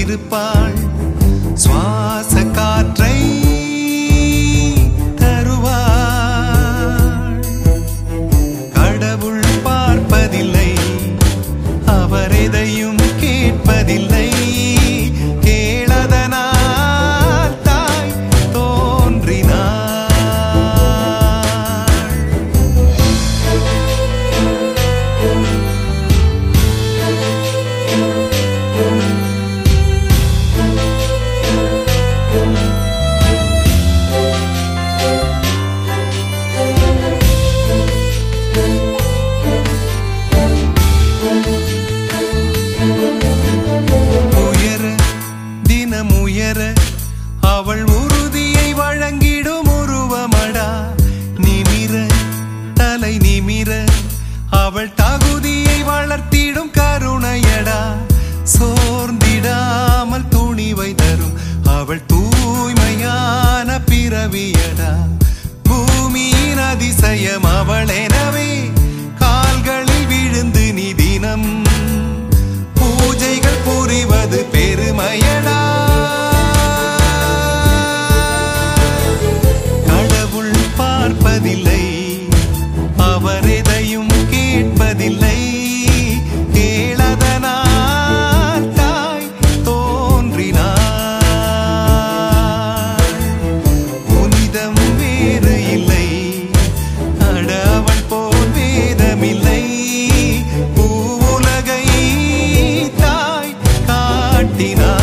இருப்பாள் சுவாச காற்றை தருவாள் கடவுள் பார்ப்பதில்லை அவர் எதையும் கேட்பதில்லை கேளதனால் தாய் தோன்றினாள் உயர தினம் உயர அவள் உறுதியை வழங்கிடும் உருவமடா நிமிர தலை நிமிர அவள் தகுதியை வளர்த்திடும் கருணையடா சோர்ந்திடாமல் துணிவை தரும் அவள் தூய்மையான பிறவியடா பூமியின் அதிசயம் அவள் எனவே கால்களில் விழுந்து நீ தினம் பூஜைகள் புரிவது பெருமையடா கடவுள் பார்ப்பதில்லை அவர் எதையும் கேட்பதில்லை கேளதனால் தாய் தோன்றினாள் புனிதம் வேறு இல்லை அட அவள் போல் வேதமில்லை பூவுலகை தாய் காட்டினாள்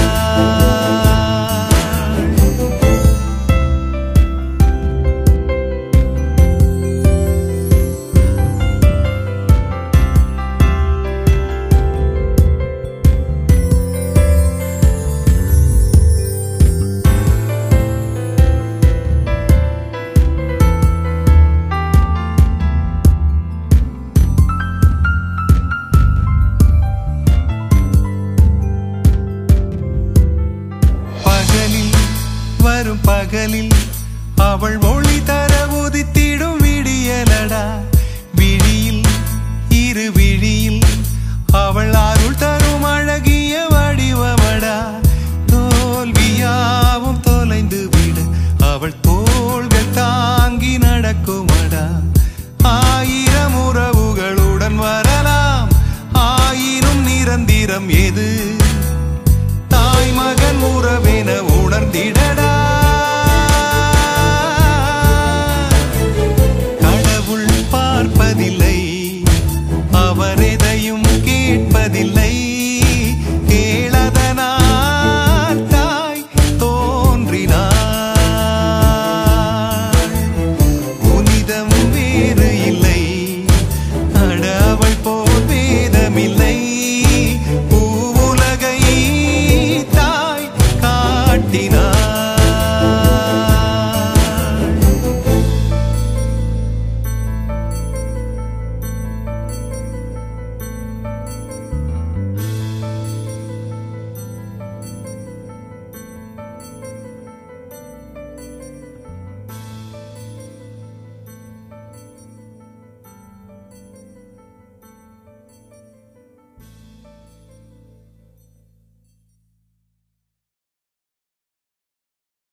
பகலில் வரும் பகலில் அவள் ஒளி தர உதித்திடும் விடியலடா விழியில் இரு விழியில் அவள் அருள் தரும் அழகிய வடிவமடா தோல்வியாவும் தொலைந்து விட அவள் தோள்கள் தாங்கி நடக்குமடா ஆயிரம் உறவுகளுடன் வரலாம் ஆயிரம் நிரந்திரம் எது தாய் மகன் உறவென உணர்ந்திடடா கடவுள் பார்ப்பதில்லை அவர்